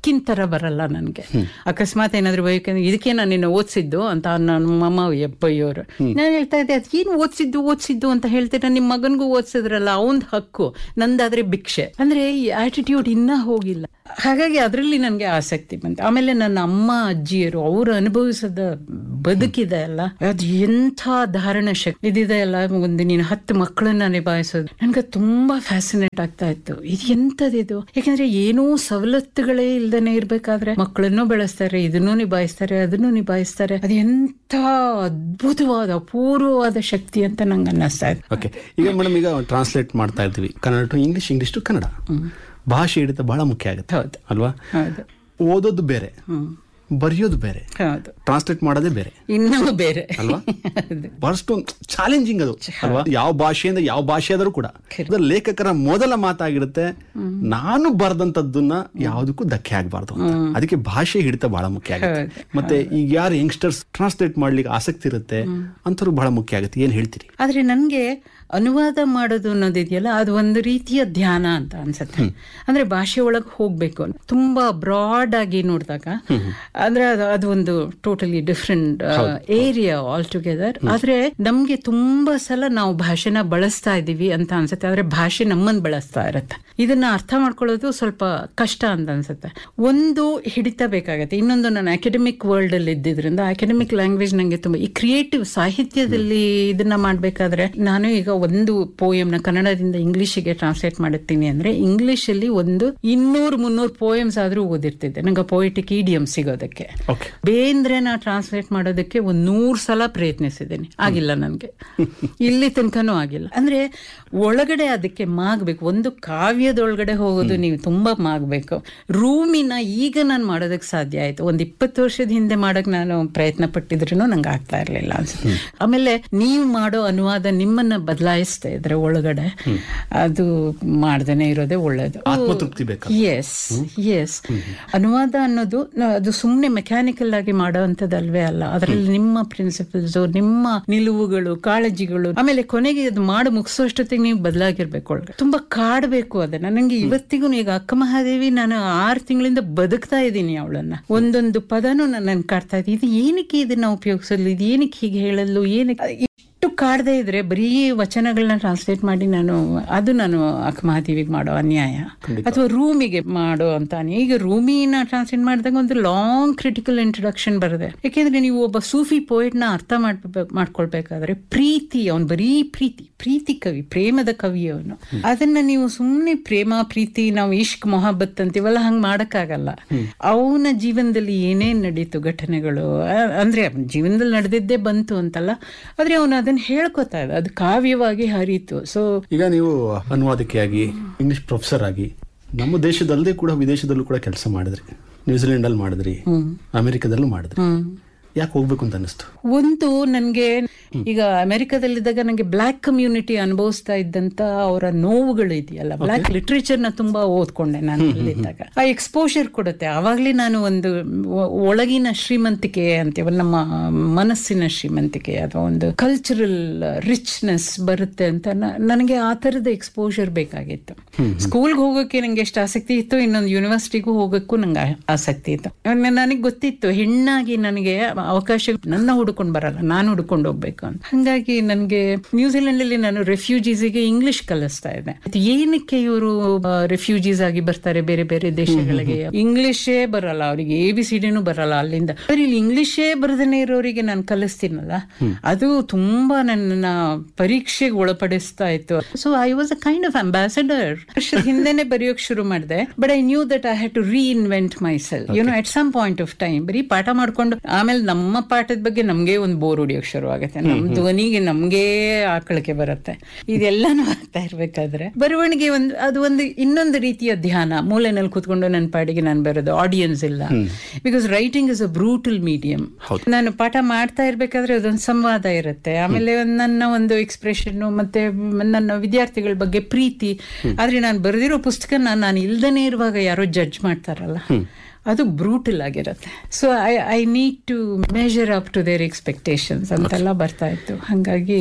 ಬುಕ್ಕಿನ ತರ ಬರಲ್ಲ ನನಗೆ ಅಕಸ್ಮಾತ್ ಏನಾದ್ರು ಬೈಕಂದ್ರೆ ಇದಕ್ಕೆ ನಾನು ನಿನ್ನ ಓದಿಸಿದ್ದು ಅಂತ ನನ್ನ ಅಮ್ಮ ಎಪ್ಪಯ್ಯೋರು ನಾನು ಹೇಳ್ತಾ ಇದ್ದೆ ಅದೇನು ಓದಿಸಿದ್ದು ಓದಿಸಿದ್ದು ಅಂತ ಹೇಳ್ತೀರ ನಿಮ್ಮ ಮಗನಿಗೂ ಓದಿಸಿದ್ರಲ್ಲ ಅವನ್ ಹಕ್ಕು ನಂದಾದ್ರೆ ಭಿಕ್ಷೆ ಅಂದ್ರೆ ಈ ಆಟಿಟ್ಯೂಡ್ ಇನ್ನ ಹೋಗಿಲ್ಲ ಹಾಗಾಗಿ ಅದರಲ್ಲಿ ನನಗೆ ಆಸಕ್ತಿ ಬಂತು ಆಮೇಲೆ ನನ್ನ ಅಮ್ಮ ಅಜ್ಜಿಯರು ಅವರು ಅನುಭವಿಸದ ಬದುಕಿದೆ ಅಲ್ಲ ಅದು ಎಂಥ ಧಾರಣ ಶಕ್ತಿ ಇದಿದೆ ಅಲ್ಲ ಒಂದು ನೀನು ಹತ್ತು ಮಕ್ಕಳನ್ನ ನಿಭಾಯಿಸೋದು ನನ್ಗೆ ತುಂಬಾ ಫ್ಯಾಸಿನೇಟ್ ಆಗ್ತಾ ಇತ್ತು ಇದು ಎಂಥದಿದು ಯಾಕಂದ್ರೆ ಏನೂ ಸವಲತ್ತುಗಳೇ ಇಲ್ದೇನೆ ಇರ್ಬೇಕಾದ್ರೆ ಮಕ್ಕಳನ್ನು ಬೆಳೆಸ್ತಾರೆ ಇದನ್ನು ನಿಭಾಯಿಸ್ತಾರೆ ಅದನ್ನು ನಿಭಾಯಿಸ್ತಾರೆ ಅದು ಎಂಥ ಅದ್ಭುತವಾದ ಅಪೂರ್ವವಾದ ಶಕ್ತಿ ಅಂತ ನಂಗೆ ಅನ್ನಿಸ್ತಾ ಇತ್ತು ಓಕೆ ಈಗ ಮೇಡಮ್ ಈಗ ಟ್ರಾನ್ಸ್ಲೇಟ್ ಮಾಡ್ತಾ ಇರ್ತೀವಿ Kannada to English English to Kannada ಭಾಷೆ ಹಿಡಿತ ಬಹಳ ಮುಖ್ಯ ಆಗುತ್ತೆ ಹೌದು ಅಲ್ವಾ ಹೌದು ಓದೋದು ಬೇರೆ ಹ್ಮ್ ಬರೆಯೋದು ಬೇರೆ ಹೌದು ಟ್ರಾನ್ಸ್ಲೇಟ್ ಮಾಡೋದೇ ಬೇರೆ ಇನ್ನೂ ಬೇರೆ ಅಲ್ವಾ ಹೌದು. ಬಹಳಷ್ಟು ಚಾಲೆಂಜಿಂಗ್ ಅದು ಅಲ್ವಾ ಯಾವ ಭಾಷೆಯಿಂದ ಯಾವ ಭಾಷೆ ಆದರೂ ಕೂಡ ಅದು ಲೇಖಕರ ಮೊದಲ ಮಾತಾಗಿರುತ್ತೆ ನಾನು ಬರೆದಂತದ್ದನ್ನ ಯಾವುದಕ್ಕೂ ಧಕ್ಕೆ ಆಗಬಾರ್ದು ಅಂತ ಅದಕ್ಕೆ ಭಾಷೆ ಹಿಡಿತ ಬಹಳ ಮುಖ್ಯ ಆಗುತ್ತೆ ಹೌದು. ಮತ್ತೆ ಈಗ ಯಾರು ಯಂಗ್ಸ್ಟರ್ಸ್ ಟ್ರಾನ್ಸ್ಲೇಟ್ ಮಾಡ್ಲಿಕ್ಕೆ ಆಸಕ್ತಿ ಇರುತ್ತೆ ಅಂಥವ್ರು ಬಹಳ ಮುಖ್ಯ ಆಗುತ್ತೆ ಏನ್ ಹೇಳ್ತೀರಿ ಆದ್ರೆ ನನ್ಗೆ ಅನುವಾದ ಮಾಡೋದು ಅನ್ನೋದಿದೆಯಲ್ಲ ಅದು ಒಂದು ರೀತಿಯ ಧ್ಯಾನ ಅಂತ ಅನ್ಸುತ್ತೆ ಅಂದ್ರೆ ಭಾಷೆ ಒಳಗೆ ಹೋಗ್ಬೇಕು ತುಂಬಾ ಬ್ರಾಡ್ ಆಗಿ ನೋಡಿದಾಗ ಅಂದ್ರೆ ಅದು ಅದು ಒಂದು totally different area altogether ಆದ್ರೆ ನಮ್ಗೆ ತುಂಬಾ ಸಲ ನಾವು ಭಾಷೆನ ಬಳಸ್ತಾ ಇದೀವಿ ಅಂತ ಅನ್ಸುತ್ತೆ ಆದ್ರೆ ಭಾಷೆ ನಮ್ಮನ್ನ ಬಳಸ್ತಾ ಇರತ್ತೆ ಇದನ್ನ ಅರ್ಥ ಮಾಡ್ಕೊಳ್ಳೋದು ಸ್ವಲ್ಪ ಕಷ್ಟ ಅಂತ ಅನ್ಸುತ್ತೆ ಒಂದು ಹಿಡಿತ ಬೇಕಾಗತ್ತೆ ಇನ್ನೊಂದು ನಾನು ಅಕಾಡೆಮಿಕ್ ವರ್ಲ್ಡ್ ಅಲ್ಲಿ ಇದ್ದಿದ್ರಿಂದ ಅಕಾಡೆಮಿಕ್ ಲ್ಯಾಂಗ್ವೇಜ್ ನಂಗೆ ತುಂಬಾ ಈ ಕ್ರಿಯೇಟಿವ್ ಸಾಹಿತ್ಯದಲ್ಲಿ ಇದನ್ನ ಮಾಡ್ಬೇಕಾದ್ರೆ ನಾನು ಈಗ ಒಂದು ಪೋಯಮ್ನ ಕನ್ನಡದಿಂದ ಇಂಗ್ಲಿಷಿಗೆ ಟ್ರಾನ್ಸ್ಲೇಟ್ ಮಾಡುತ್ತೀನಿ ಅಂದ್ರೆ ಇಂಗ್ಲಿಷ್ ಅಲ್ಲಿ ಒಂದು ಇನ್ನೂರು ಮುನ್ನೂರು ಪೋಯಮ್ಸ್ ಆದ್ರೂ ಓದಿರ್ತಿದ್ದೆ ನಂಗೆ ಪೋಯಿಟಿಕ್ ಇಡಿಯಂ ಸಿಗೋದಕ್ಕೆ ಓಕೆ ಬೇಂದ್ರೆನ ಟ್ರಾನ್ಸ್ಲೇಟ್ ಮಾಡೋದಕ್ಕೆ ಒಂದ್ ನೂರ್ ಸಲ ಪ್ರಯತ್ನಿಸಿದ್ದೀನಿ ಆಗಿಲ್ಲ ನನ್ಗೆ ಇಲ್ಲಿ ತನಕನೂ ಆಗಿಲ್ಲ ಅಂದ್ರೆ ಒಳಗಡೆ ಅದಕ್ಕೆ ಮಾಗ್ಬೇಕು ಒಂದು ಕಾವ್ಯದೊಳಗಡೆ ಹೋಗೋದು ನೀವು ತುಂಬಾ ಮಾಗ್ಬೇಕು ರೂಮಿನ ಈಗ ನಾನು ಮಾಡೋದಕ್ಕೆ ಸಾಧ್ಯ ಆಯ್ತು ಒಂದ್ ಇಪ್ಪತ್ತು ವರ್ಷದ ಹಿಂದೆ ಮಾಡಕ್ ನಾನು ಪ್ರಯತ್ನ ಪಟ್ಟಿದ್ರು ನಂಗೆ ಆಗ್ತಾ ಇರ್ಲಿಲ್ಲ ಅನ್ಸುತ್ತೆ ಆಮೇಲೆ ನೀವು ಮಾಡೋ ಅನುವಾದ ನಿಮ್ಮನ್ನ ಬದಲಾಯಿಸ್ತಾ ಇದ್ರೆ ಒಳಗಡೆ ಅದು ಮಾಡ್ದೇನೆ ಇರೋದೇ ಒಳ್ಳೇದು ಆತ್ಮತೃಪ್ತಿ ಬೇಕು ಎಸ್ ಎಸ್ ಅನುವಾದ ಅನ್ನೋದು ನ- ಅದು ಸುಮ್ಮನೆ ಮೆಕ್ಯಾನಿಕಲ್ ಆಗಿ ಮಾಡೋ ಅಂಥದ್ದಲ್ವೇ ಅಲ್ಲ ಅದರಲ್ಲಿ ನಿಮ್ಮ ಪ್ರಿನ್ಸಿಪಲ್ಸ್ ನಿಮ್ಮ ನಿಲುವುಗಳು ಕಾಳಜಿಗಳು ಆಮೇಲೆ ಕೊನೆಗೆ ಅದು ಮಾಡಿ ಮುಗಿಸೋಷ್ಟೊತ್ತಿಗೆ ನೀವು ಬದಲಾಗಿರ್ಬೇಕು ಒಳಗೆ ತುಂಬಾ ಕಾಡ್ಬೇಕು ಅದನ್ನ ನಂಗೆ ಇವತ್ತಿಗೂ ಈಗ ಅಕ್ಕ ಮಹಾದೇವಿ ನಾನು ಆರು ತಿಂಗಳಿಂದ ಬದುಕ್ತಾ ಇದ್ದೀನಿ ಅವಳನ್ನ ಒಂದೊಂದು ಪದನೂ ನನ್ನ ಕಾಡ್ತಾ ಇದ್ದೀನಿ ಇದು ಏನಕ್ಕೆ ಇದನ್ನ ಉಪಯೋಗಿಸಲು ಇದು ಏನಕ್ಕೆ ಹೀಗೆ ಹೇಳಲು ಏನಕ್ಕೆ ಇಷ್ಟು ಕಾಡದೇ ಇದ್ರೆ ಬರೀ ವಚನಗಳನ್ನ ಟ್ರಾನ್ಸ್ಲೇಟ್ ಮಾಡಿ ನಾನು ಅದು ನಾನು ಅಕ್ಕಮಹಾದೇವಿಗೆ ಮಾಡೋ ಅನ್ಯಾಯ ಅಥವಾ ರೂಮಿಗೆ ಮಾಡೋ ಅಂತ ಅನ್ಯಾಯ. ಈಗ ರೂಮಿನ ಟ್ರಾನ್ಸ್ಲೇಟ್ ಮಾಡಿದಾಗ ಒಂದು ಲಾಂಗ್ ಕ್ರಿಟಿಕಲ್ ಇಂಟ್ರೊಡಕ್ಷನ್ ಬರುತ್ತೆ ಯಾಕೆಂದ್ರೆ ನೀವು ಒಬ್ಬ ಸೂಫಿ poet ನ ಅರ್ಥ ಮಾಡ್ಬೇಕು ಮಾಡ್ಕೊಳ್ಬೇಕಾದ್ರೆ ಪ್ರೀತಿ ಅವನು ಬರೀ ಪ್ರೀತಿ ಪ್ರೀತಿ ಕವಿ ಪ್ರೇಮದ ಕವಿ ಅವನು ಅದನ್ನ ನೀವು ಸುಮ್ಮನೆ ಪ್ರೇಮ ಪ್ರೀತಿ ನಾವು ಇಷ್ಕ್ ಮೊಹಬ್ಬತ್ ಅಂತೀವಲ್ಲ ಹಂಗ್ ಮಾಡಕ್ಕಾಗಲ್ಲ ಅವನ ಜೀವನದಲ್ಲಿ ಏನೇನ್ ನಡೀತು ಘಟನೆಗಳು ಆ- ಅಂದ್ರೆ ಅವ್ನ್ ಜೀವನದಲ್ಲಿ ನಡೆದಿದ್ದೇ ಬಂತು ಅಂತಲ್ಲ ಆದ್ರೆ ಅವನು ಅದನ್ನ ಹೇಳ್ಕೊತಾ ಇದ್ದ ಅದು ಕಾವ್ಯವಾಗಿ ಹರಿತು ಸೊ ಈಗ ನೀವು ಅನುವಾದಕಿಯಾಗಿ ಇಂಗ್ಲಿಷ್ ಪ್ರೊಫೆಸರ್ ಆಗಿ ನಮ್ಮ ದೇಶದಲ್ಲದೆ ಕೂಡ ವಿದೇಶದಲ್ಲೂ ಕೂಡ ಕೆಲಸ ಮಾಡಿದ್ರಿ ನ್ಯೂಜಿಲೆಂಡ್ ಅಲ್ಲಿ ಮಾಡಿದ್ರಿ ಅಮೆರಿಕದಲ್ಲೂ ಮಾಡಿದ್ರಿ ಯಾಕೆ ಹೋಗ್ಬೇಕು ಅಂತ ಅನಿಸ್ತು ಒಂದು ನನ್ಗೆ ಈಗ ಅಮೆರಿಕದಲ್ಲಿದ್ದಾಗ ನನಗೆ ಬ್ಲ್ಯಾಕ್ ಕಮ್ಯುನಿಟಿ ಅನುಭವಿಸ್ತಾ ಇದ್ದಂತ ಅವರ ನೋವುಗಳು ಇದೆಯಲ್ಲ ಬ್ಲ್ಯಾಕ್ ಲಿಟ್ರೇಚರ್ ನ ತುಂಬಾ ಓದ್ಕೊಂಡೆ ನಾನು ಅಲ್ಲಿದ್ದಾಗ ಆ ಎಕ್ಸ್ಪೋಜರ್ ಕೊಡುತ್ತೆ ಆವಾಗ್ಲೇ ನಾನು ಒಂದು ಒ- ಒಳಗಿನ ಶ್ರೀಮಂತಿಕೆ ಅಂತೀವಲ್ಲ ನಮ್ಮ ಮನಸ್ಸಿನ ಶ್ರೀಮಂತಿಕೆ ಅಥವಾ ಒಂದು ಕಲ್ಚರಲ್ ರಿಚ್ನೆಸ್ ಬರುತ್ತೆ ಅಂತ ನ- ನನಗೆ ಆ ತರದ ಎಕ್ಸ್ಪೋಜರ್ ಬೇಕಾಗಿತ್ತು ಸ್ಕೂಲ್ಗೆ ಹೋಗೋಕೆ ನಂಗೆ ಎಷ್ಟು ಆಸಕ್ತಿ ಇತ್ತು ಇನ್ನೊಂದು ಯೂನಿವರ್ಸಿಟಿಗೂ ಹೋಗೋಕ್ಕೂ ನಂಗೆ ಆ- ಆಸಕ್ತಿ ಇತ್ತು ನನಗೆ ಗೊತ್ತಿತ್ತು ಹೆಣ್ಣಾಗಿ ನನಗೆ ಅವಕಾಶ ನನ್ನ ಹುಡ್ಕೊಂಡು ಬರಲ್ಲ ನಾನು ಹುಡ್ಕೊಂಡು ಹೋಗ್ಬೇಕು ಅಂತ ಹಂಗಾಗಿ ನನಗೆ ನ್ಯೂಜಿಲೆಂಡ್ ಅಲ್ಲಿ ನಾನು ರೆಫ್ಯೂಜೀಸ್ಗೆ ಇಂಗ್ಲಿಷ್ ಕಲಿಸ್ತಾ ಇದ್ದೆ ಅದು ಏನಕ್ಕೆ ಇವರು ರೆಫ್ಯೂಜೀಸ್ ಆಗಿ ಬರ್ತಾರೆ ಬೇರೆ ಬೇರೆ ದೇಶಗಳಿಗೆ ಇಂಗ್ಲಿಷೇ ಬರಲ್ಲ ಅವರಿಗೆ ಎ ಬಿ ಸಿ ಡಿನೂ ಬರಲ್ಲ ಅಲ್ಲಿಂದ ಆದ್ರೆ ಇಲ್ಲಿ ಇಂಗ್ಲಿಷೇ ಬರದೇನೆ ಇರೋರಿಗೆ ನಾನು ಕಲಿಸ್ತೀನಲ್ಲ ಅದು ತುಂಬಾ ನನ್ನ ಪರೀಕ್ಷೆಗೆ ಒಳಪಡಿಸ್ತಾ ಇತ್ತು so I was a kind of ambassador ವರ್ಷದ ಹಿಂದೆನೆ ಬರೆಯೋಕ್ ಶುರು ಮಾಡಿದೆ but I knew that I had to reinvent my self you know at some point of time ಬರೀ ಪಾಠ ಮಾಡ್ಕೊಂಡು ಆಮೇಲೆ ನಮ್ಮ ಪಾಠದ ಬಗ್ಗೆ ನಮ್ಗೆ ಒಂದು ಬೋರ್ ಹೊಡಿಯೋಕ್ ಶುರು ಆಗುತ್ತೆ ನಮ್ ಧ್ವನಿಗೆ ನಮ್ಗೆ ಆಕಳಕ್ಕೆ ಬರುತ್ತೆ ಇದೆಲ್ಲಾನು ಆಗ್ತಾ ಇರ್ಬೇಕಾದ್ರೆ ಬರವಣಿಗೆ ಒಂದು ಅದು ಒಂದು ಇನ್ನೊಂದು ರೀತಿಯ ಧ್ಯಾನ ಮೂಲೆನಲ್ಲಿ ಕೂತ್ಕೊಂಡು ನನ್ನ ಪಾಡಿಗೆ ನಾನು ಬರೋದು ಆಡಿಯನ್ಸ್ ಇಲ್ಲ because writing is a brutal medium ನಾನು ಪಾಠ ಮಾಡ್ತಾ ಇರ್ಬೇಕಾದ್ರೆ ಅದೊಂದು ಸಂವಾದ ಇರುತ್ತೆ ಆಮೇಲೆ ಒಂದ್ ನನ್ನ ಒಂದು ಎಕ್ಸ್ಪ್ರೆಷನ್ ಮತ್ತೆ ನನ್ನ ವಿದ್ಯಾರ್ಥಿಗಳ ಬಗ್ಗೆ ಪ್ರೀತಿ ಆದ್ರೆ ನಾನು ಬರೆದಿರೋ ಪುಸ್ತಕನ ನಾನು ಇಲ್ದನೇ ಇರುವಾಗ ಯಾರೋ ಜಡ್ಜ್ ಮಾಡ್ತಾರಲ್ಲ ಅದು ಬ್ರೂಟಲ್ ಆಗಿರುತ್ತೆ so I I need to measure up to their expectations ಅಂತೆಲ್ಲ ಬರ್ತಾ ಇತ್ತು ಹಾಗಾಗಿ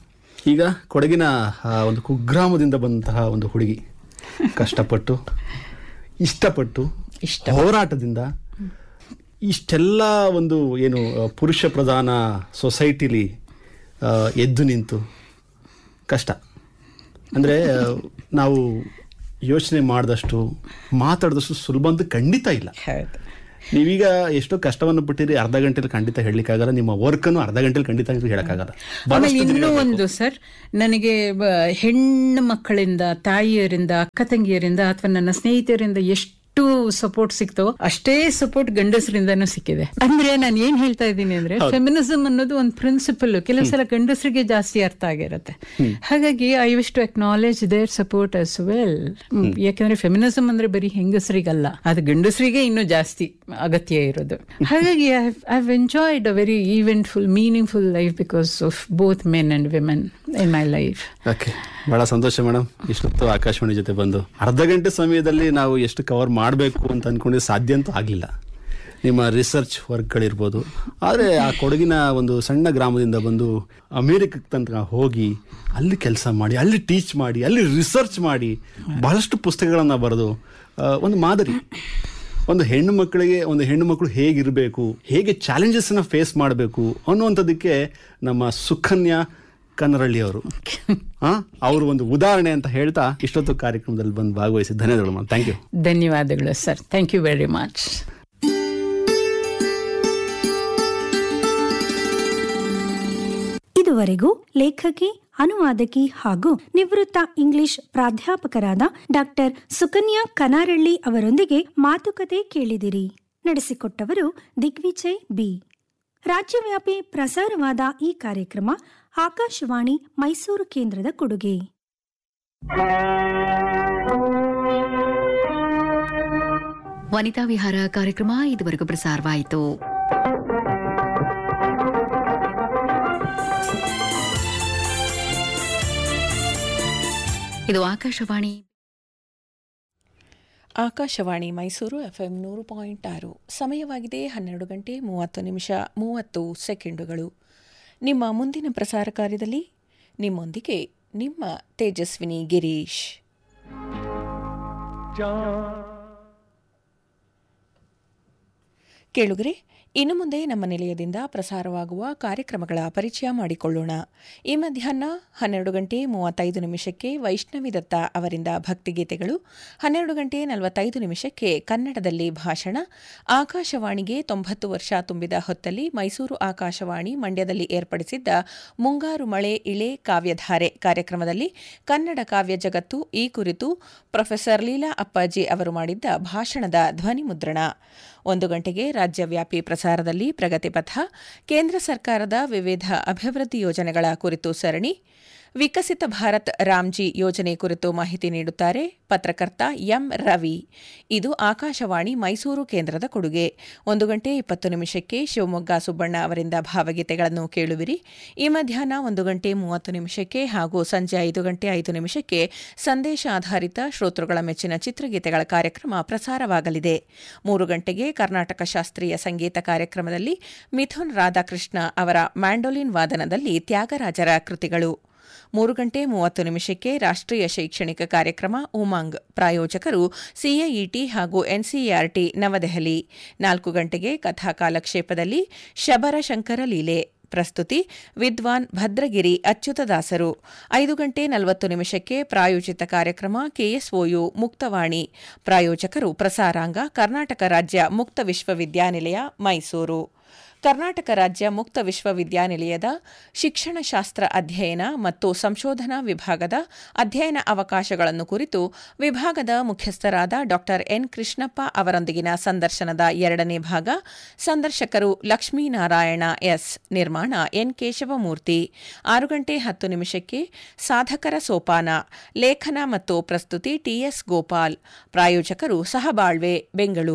ಈಗ ಕೊಡಗಿನ ಆ, ಒಂದು ಕುಗ್ರಾಮದಿಂದ ಬಂದಂತಹ ಒಂದು ಹುಡುಗಿ ಕಷ್ಟಪಟ್ಟು ಇಷ್ಟಪಟ್ಟು ಇಷ್ಟ ಹೋರಾಟದಿಂದ ಇಷ್ಟೆಲ್ಲ ಒಂದು ಏನು ಆ, ಪುರುಷ ಪ್ರಧಾನ ಸೊಸೈಟಿಲಿ ಆ, ಎದ್ದು ನಿಂತು ಕಷ್ಟ ಅಂದರೆ ನಾವು ಯೋಚನೆ ಮಾಡಿದಷ್ಟು ಮಾತಾಡಿದಷ್ಟು ಸುಲಭ ಅಂತ ಖಂಡಿತ ಇಲ್ಲ ಹೌದು ನೀವೀಗ ಎಷ್ಟೋ ಕಷ್ಟವನ್ನು ಬಿಟ್ಟಿರಿ ಅರ್ಧ ಗಂಟೆಲಿ ಖಂಡಿತ ಹೇಳಲಿಕ್ಕಾಗಲ್ಲ ನಿಮ್ಮ ವರ್ಕನ್ನು ಅರ್ಧ ಗಂಟೆಲಿ ಖಂಡಿತ ಹೇಳಕ್ಕಾಗಲ್ಲ ಆಮೇಲೆ ಇನ್ನೂ ಒಂದು ಸರ್ ನನಗೆ ಬ- ಹೆಣ್ಣು ಮಕ್ಕಳಿಂದ ತಾಯಿಯರಿಂದ ಅಕ್ಕ ತಂಗಿಯರಿಂದ ಅಥವಾ ನನ್ನ ಸ್ನೇಹಿತರಿಂದ ಎಷ್ಟು ಸಪೋರ್ಟ್ ಸಿಕ್ತೋ ಅಷ್ಟೇ ಸಪೋರ್ಟ್ ಗಂಡಸರಿಂದನೂ ಸಿಕ್ಕಿದೆ ಅಂದ್ರೆ ನಾನು ಏನ್ ಹೇಳ್ತಾ ಇದ್ದೀನಿ ಅಂದ್ರೆ ಫೆಮಿನಿಸಮ್ ಅನ್ನೋದು ಒಂದು ಪ್ರಿನ್ಸಿಪಲ್ ಕೆಲವು ಸಲ ಗಂಡಸರಿಗೆ ಜಾಸ್ತಿ ಅರ್ಥ ಆಗಿರುತ್ತೆ ಹಾಗಾಗಿ I wish to acknowledge their support as well ಯಾಕಂದ್ರೆ ಫೆಮಿನಿಸಮ್ ಅಂದ್ರೆ ಬರೀ ಹೆಂಗಸರಿಗಲ್ಲ ಅದು ಗಂಡಸರಿಗೆ ಇನ್ನೂ ಜಾಸ್ತಿ ಅಗತ್ಯ ಇರೋದು ಹಾಗಾಗಿ I have enjoyed a very eventful meaningful life because of both men and women in my life okay ಬಹಳ ಸಂತೋಷ ಮೇಡಮ್ ಇಷ್ಟೊತ್ತು ಆಕಾಶವಾಣಿ ಜೊತೆ ಬಂದು ಅರ್ಧ ಗಂಟೆ ಸಮಯದಲ್ಲಿ ನಾವು ಎಷ್ಟು ಕವರ್ ಮಾಡಬೇಕು ಅಂತ ಅನ್ಕೊಂಡಿದ್ದು ಸಾಧ್ಯ ಅಂತೂ ಆಗಲಿಲ್ಲ ನಿಮ್ಮ ರಿಸರ್ಚ್ ವರ್ಕ್ಗಳಿರ್ಬೋದು ಆದರೆ ಆ ಕೊಡಗಿನ ಒಂದು ಸಣ್ಣ ಗ್ರಾಮದಿಂದ ಬಂದು ಅಮೇರಿಕಕ್ಕೆ ತನಕ ಹೋಗಿ ಅಲ್ಲಿ ಕೆಲಸ ಮಾಡಿ ಅಲ್ಲಿ ಟೀಚ್ ಮಾಡಿ ಅಲ್ಲಿ ರಿಸರ್ಚ್ ಮಾಡಿ ಬಹಳಷ್ಟು ಪುಸ್ತಕಗಳನ್ನು ಬರೆದು ಆ, ಒಂದು ಮಾದರಿ ಒಂದು ಹೆಣ್ಣು ಮಕ್ಕಳಿಗೆ ಒಂದು ಹೆಣ್ಣು ಮಕ್ಕಳು ಹೇಗಿರಬೇಕು ಹೇಗೆ ಚಾಲೆಂಜಸ್ನ ಫೇಸ್ ಮಾಡಬೇಕು ಅನ್ನುವಂಥದ್ದಕ್ಕೆ ನಮ್ಮ ಸುಕನ್ಯಾ ಕನ್ನರಳ್ಳಿ ಅವರು ಅವರು ಒಂದು ಉದಾಹರಣೆ ಅಂತ ಹೇಳ್ತಾ ಇಷ್ಟೊತ್ತು ಕಾರ್ಯಕ್ರಮದಲ್ಲಿ ಬಂದು ಭಾಗವಹಿಸಿ ಧನ್ಯವಾದಗಳು ಮೇಡಮ್ ಥ್ಯಾಂಕ್ ಯು ಧನ್ಯವಾದಗಳು sir thank you very much ಇದುವರೆಗೂ ಲೇಖಕಿ ಅನುವಾದಕಿ ಹಾಗೂ ನಿವೃತ್ತ ಇಂಗ್ಲಿಷ್ ಪ್ರಾಧ್ಯಾಪಕರಾದ ಡಾಕ್ಟರ್ ಸುಕನ್ಯಾ ಕನಾರಳ್ಳಿ ಅವರೊಂದಿಗೆ ಮಾತುಕತೆ ಕೇಳಿದಿರಿ ನಡೆಸಿಕೊಟ್ಟವರು ದಿಗ್ವಿಜಯ್ ಬಿ ರಾಜ್ಯವ್ಯಾಪಿ ಪ್ರಸಾರವಾದ ಈ ಕಾರ್ಯಕ್ರಮ ಆಕಾಶವಾಣಿ ಮೈಸೂರು ಕೇಂದ್ರದ ಕೊಡುಗೆ ವನಿತಾ ವಿಹಾರ ಕಾರ್ಯಕ್ರಮ ಇದುವರೆಗೂ ಪ್ರಸಾರವಾಯಿತು ಇದು ಆಕಾಶವಾಣಿ ಆಕಾಶವಾಣಿ ಮೈಸೂರು ಎಫ್ಎಂ ನೂರು ಪಾಯಿಂಟ್ ಆರು ಸಮಯವಾಗಿದೆ ಹನ್ನೆರಡು ಗಂಟೆ ಮೂವತ್ತು ನಿಮಿಷ ಮೂವತ್ತು ಸೆಕೆಂಡುಗಳು ನಿಮ್ಮ ಮುಂದಿನ ಪ್ರಸಾರ ಕಾರ್ಯದಲ್ಲಿ ನಿಮ್ಮೊಂದಿಗೆ ನಿಮ್ಮ ತೇಜಸ್ವಿನಿ ಗಿರೀಶ್ ಕೇಳುಗರೆ ಇನ್ನು ಮುಂದೆ ನಮ್ಮ ನಿಲಯದಿಂದ ಪ್ರಸಾರವಾಗುವ ಕಾರ್ಯಕ್ರಮಗಳ ಪರಿಚಯ ಮಾಡಿಕೊಳ್ಳೋಣ ಈ ಮಧ್ಯಾಹ್ನ ಹನ್ನೆರಡು ಗಂಟೆ ಮೂವತ್ತೈದು ನಿಮಿಷಕ್ಕೆ ವೈಷ್ಣವಿ ದತ್ತ ಅವರಿಂದ ಭಕ್ತಿಗೀತೆಗಳು ಹನ್ನೆರಡು ಗಂಟೆ ನಲವತ್ತೈದು ನಿಮಿಷಕ್ಕೆ ಕನ್ನಡದಲ್ಲಿ ಭಾಷಣ ಆಕಾಶವಾಣಿಗೆ ತೊಂಬತ್ತು ವರ್ಷ ತುಂಬಿದ ಹೊತ್ತಲ್ಲಿ ಮೈಸೂರು ಆಕಾಶವಾಣಿ ಮಂಡ್ಯದಲ್ಲಿ ಏರ್ಪಡಿಸಿದ್ದ ಮುಂಗಾರು ಮಳೆ ಇಳೆ ಕಾವ್ಯಧಾರೆ ಕಾರ್ಯಕ್ರಮದಲ್ಲಿ ಕನ್ನಡ ಕಾವ್ಯ ಜಗತ್ತು ಈ ಕುರಿತು ಪ್ರೊಫೆಸರ್ ಲೀಲಾ ಅಪ್ಪಾಜಿ ಅವರು ಮಾಡಿದ್ದ ಭಾಷಣದ ಧ್ವನಿ ಮುದ್ರಣ ಒಂದು ಗಂಟೆಗೆ ರಾಜ್ಯವ್ಯಾಪಿ ಪ್ರಸಾರದಲ್ಲಿ ಪ್ರಗತಿಪಥ ಕೇಂದ್ರ ಸರ್ಕಾರದ ವಿವಿಧ ಅಭಿವೃದ್ಧಿ ಯೋಜನೆಗಳ ಕುರಿತು ಸರಣಿ ವಿಕಸಿತ ಭಾರತ್ ರಾಮ್ಜಿ ಯೋಜನೆ ಕುರಿತು ಮಾಹಿತಿ ನೀಡುತ್ತಾರೆ ಪತ್ರಕರ್ತ ಎಂ ರವಿ ಇದು ಆಕಾಶವಾಣಿ ಮೈಸೂರು ಕೇಂದ್ರದ ಕೊಡುಗೆ ಒಂದು ಗಂಟೆ ಇಪ್ಪತ್ತು ನಿಮಿಷಕ್ಕೆ ಶಿವಮೊಗ್ಗ ಸುಬ್ಬಣ್ಣ ಅವರಿಂದ ಭಾವಗೀತೆಗಳನ್ನು ಕೇಳುವಿರಿ ಈ ಮಧ್ಯಾಹ್ನ ಒಂದು ಗಂಟೆ ಮೂವತ್ತು ನಿಮಿಷಕ್ಕೆ ಹಾಗೂ ಸಂಜೆ ಐದು ಗಂಟೆ ಐದು ನಿಮಿಷಕ್ಕೆ ಸಂದೇಶ ಆಧಾರಿತ ಶ್ರೋತೃಗಳ ಮೆಚ್ಚಿನ ಚಿತ್ರಗೀತೆಗಳ ಕಾರ್ಯಕ್ರಮ ಪ್ರಸಾರವಾಗಲಿದೆ ಮೂರು ಗಂಟೆಗೆ ಕರ್ನಾಟಕ ಶಾಸ್ತ್ರೀಯ ಸಂಗೀತ ಕಾರ್ಯಕ್ರಮದಲ್ಲಿ ಮಿಥುನ್ ರಾಧಾಕೃಷ್ಣ ಅವರ ಮ್ಯಾಂಡೋಲಿನ್ ವಾದನದಲ್ಲಿ ತ್ಯಾಗರಾಜರ ಕೃತಿಗಳು ಮೂರು ಗಂಟೆ ಮೂವತ್ತು ನಿಮಿಷಕ್ಕೆ ರಾಷ್ಟ್ರೀಯ ಶೈಕ್ಷಣಿಕ ಕಾರ್ಯಕ್ರಮ ಉಮಾಂಗ್ ಪ್ರಾಯೋಜಕರು ಸಿಎಇಟಿ ಹಾಗೂ ಎನ್ಸಿಇಆರ್ಟಿ ನವದೆಹಲಿ ನಾಲ್ಕು ಗಂಟೆಗೆ ಕಥಾ ಕಾಲಕ್ಷೇಪದಲ್ಲಿ ಶಬರ ಶಂಕರ ಲೀಲೆ ಪ್ರಸ್ತುತಿ ವಿದ್ವಾನ್ ಭದ್ರಗಿರಿ ಅಚ್ಯುತದಾಸರು ಐದು ಗಂಟೆ ನಲವತ್ತು ನಿಮಿಷಕ್ಕೆ ಪ್ರಾಯೋಜಿತ ಕಾರ್ಯಕ್ರಮ ಕೆಎಸ್ಒಯು ಮುಕ್ತವಾಣಿ ಪ್ರಾಯೋಜಕರು ಪ್ರಸಾರಾಂಗ ಕರ್ನಾಟಕ ರಾಜ್ಯ ಮುಕ್ತ ವಿಶ್ವವಿದ್ಯಾನಿಲಯ ಮೈಸೂರು ಕರ್ನಾಟಕ ರಾಜ್ಯ ಮುಕ್ತ ವಿಶ್ವವಿದ್ಯಾನಿಲಯದ ಶಿಕ್ಷಣಶಾಸ್ತ್ರ ಅಧ್ಯಯನ ಮತ್ತು ಸಂಶೋಧನಾ ವಿಭಾಗದ ಅಧ್ಯಯನ ಅವಕಾಶಗಳನ್ನು ಕುರಿತು ವಿಭಾಗದ ಮುಖ್ಯಸ್ಥರಾದ ಡಾ ಎನ್ ಕೃಷ್ಣಪ್ಪ ಅವರೊಂದಿಗಿನ ಸಂದರ್ಶನದ ಎರಡನೇ ಭಾಗ ಸಂದರ್ಶಕರು ಲಕ್ಷ್ಮೀನಾರಾಯಣ ಎಸ್ ನಿರ್ಮಾಣ ಎನ್ ಕೇಶವಮೂರ್ತಿ ಆರು ಗಂಟೆ ಹತ್ತು ನಿಮಿಷಕ್ಕೆ ಸಾಧಕರ ಸೋಪಾನ ಲೇಖನ ಮತ್ತು ಪ್ರಸ್ತುತಿ ಟಿಎಸ್ ಗೋಪಾಲ್ ಪ್ರಾಯೋಜಕರು ಸಹಬಾಳ್ವೆ ಬೆಂಗಳೂರು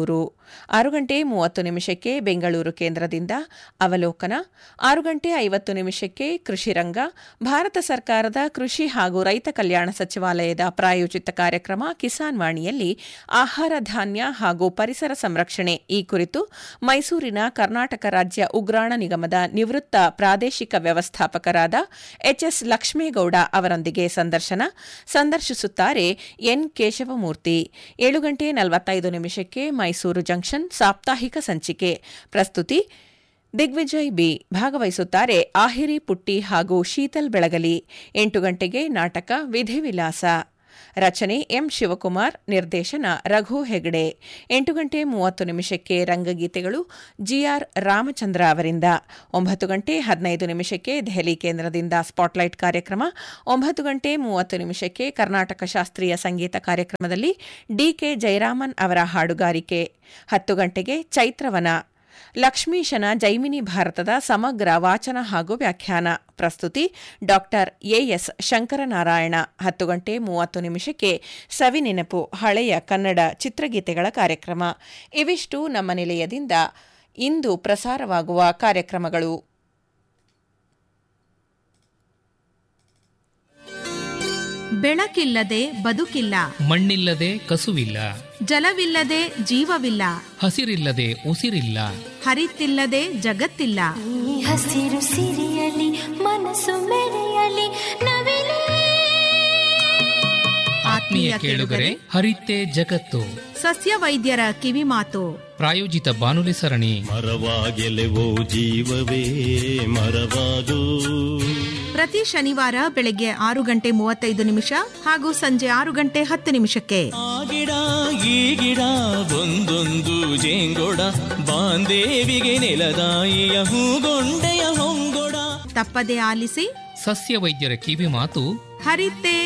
ಆರು ಗಂಟೆ ಮೂವತ್ತು ನಿಮಿಷಕ್ಕೆ ಬೆಂಗಳೂರು ಕೇಂದ್ರದಿಂದ ಅವಲೋಕನ ಆರು ಗಂಟೆ ಐವತ್ತು ನಿಮಿಷಕ್ಕೆ ಕೃಷಿ ರಂಗ ಭಾರತ ಸರ್ಕಾರದ ಕೃಷಿ ಹಾಗೂ ರೈತ ಕಲ್ಯಾಣ ಸಚಿವಾಲಯದ ಪ್ರಾಯೋಜಿತ ಕಾರ್ಯಕ್ರಮ ಕಿಸಾನ್ ವಾಣಿಯಲ್ಲಿ ಆಹಾರ ಧಾನ್ಯ ಹಾಗೂ ಪರಿಸರ ಸಂರಕ್ಷಣೆ ಈ ಕುರಿತು ಮೈಸೂರಿನ ಕರ್ನಾಟಕ ರಾಜ್ಯ ಉಗ್ರಾಣ ನಿಗಮದ ನಿವೃತ್ತ ಪ್ರಾದೇಶಿಕ ವ್ಯವಸ್ಥಾಪಕರಾದ ಎಚ್ಎಸ್ ಲಕ್ಷ್ಮೇಗೌಡ ಅವರೊಂದಿಗೆ ಸಂದರ್ಶನ ಸಂದರ್ಶಿಸುತ್ತಾರೆ ಎನ್ ಕೇಶವಮೂರ್ತಿ ಏಳು ಗಂಟೆ ನಲವತ್ತೈದು ನಿಮಿಷಕ್ಕೆ ಮೈಸೂರು ಜಂಕ್ಷನ್ ಸಾಪ್ತಾಹಿಕ ಸಂಚಿಕೆ ಪ್ರಸ್ತುತಿ ದಿಗ್ವಿಜಯ್ ಬಿ ಭಾಗವಹಿಸುತ್ತಾರೆ ಆಹಿರಿ ಪುಟ್ಟಿ ಹಾಗೂ ಶೀತಲ್ ಬೆಳಗಲಿ ಎಂಟು ಗಂಟೆಗೆ ನಾಟಕ ವಿಧಿವಿಲಾಸ ರಚನೆ ಎಂ ಶಿವಕುಮಾರ್ ನಿರ್ದೇಶನ ರಘು ಹೆಗಡೆ ಎಂಟು ಗಂಟೆ ಮೂವತ್ತು ನಿಮಿಷಕ್ಕೆ ರಂಗಗೀತೆಗಳು ಜಿಆರ್ ರಾಮಚಂದ್ರ ಅವರಿಂದ ಒಂಬತ್ತು ಗಂಟೆ ಹದಿನೈದು ನಿಮಿಷಕ್ಕೆ ದೆಹಲಿ ಕೇಂದ್ರದಿಂದ ಸ್ಪಾಟ್ಲೈಟ್ ಕಾರ್ಯಕ್ರಮ ಒಂಬತ್ತು ಗಂಟೆ ಮೂವತ್ತು ನಿಮಿಷಕ್ಕೆ ಕರ್ನಾಟಕ ಶಾಸ್ತ್ರೀಯ ಸಂಗೀತ ಕಾರ್ಯಕ್ರಮದಲ್ಲಿ ಡಿಕೆ ಜಯರಾಮನ್ ಅವರ ಹಾಡುಗಾರಿಕೆ ಹತ್ತು ಗಂಟೆಗೆ ಚೈತ್ರವನ ಲಕ್ಷ್ಮೀಶನ ಜೈಮಿನಿ ಭಾರತದ ಸಮಗ್ರ ವಾಚನ ಹಾಗೂ ವ್ಯಾಖ್ಯಾನ ಪ್ರಸ್ತುತಿ ಡಾಕ್ಟರ್ ಎಎಸ್ ಶಂಕರನಾರಾಯಣ ಹತ್ತು ಗಂಟೆ ಮೂವತ್ತು ನಿಮಿಷಕ್ಕೆ ಸವಿನೆನಪು ಹಳೆಯ ಕನ್ನಡ ಚಿತ್ರಗೀತೆಗಳ ಕಾರ್ಯಕ್ರಮ ಇವಿಷ್ಟು ನಮ್ಮ ನಿಲಯದಿಂದ ಇಂದು ಪ್ರಸಾರವಾಗುವ ಕಾರ್ಯಕ್ರಮಗಳು ಬೆಳಕಿಲ್ಲದೆ ಬದುಕಿಲ್ಲ ಮಣ್ಣಿಲ್ಲದೆ ಕಸುವಿಲ್ಲ ಜಲವಿಲ್ಲದೆ ಜೀವವಿಲ್ಲ ಹಸಿರಿಲ್ಲದೆ ಉಸಿರಿಲ್ಲ ಹರಿತಿಲ್ಲದೆ ಜಗತ್ತಿಲ್ಲ ಈ ಹಸಿರು ಸಿರಿಯಲಿ ಮನಸ್ಸು ಮೆರೆಯಲಿ ನವಿಲೇ ಆತ್ಮೀಯ ಕೇಳುಗರೆ ಹರಿತೆ ಜಗತ್ತು ಸಸ್ಯ ವೈದ್ಯರ ಕಿವಿಮಾತು ಪ್ರಾಯೋಜಿತ ಬಾನುಲಿ ಸರಣಿ ಮರವಾಗೆಲೆವೋ ಜೀವವೇ ಮರವಾಗೋ ಪ್ರತಿ ಶನಿವಾರ ಬೆಳಗ್ಗೆ ಆರು ಗಂಟೆ ಮೂವತ್ತೈದು ನಿಮಿಷ ಹಾಗೂ ಸಂಜೆ ಆರು ಗಂಟೆ ಹತ್ತು ನಿಮಿಷಕ್ಕೆ ಆ ಗಿಡ ಈ ಗಿಡ ಒಂದೊಂದು ಜೇಂಗೊಡ ಬಾಂದೇವಿಗೆ ನೆಲದಾಯಿಯ ಹೂಗೊಂಡೆಯ ಹೊಂಗೊಡ ತಪ್ಪದೆ ಆಲಿಸಿ ಸಸ್ಯ ವೈದ್ಯರ ಕಿವಿ ಮಾತು ಹರಿತೆ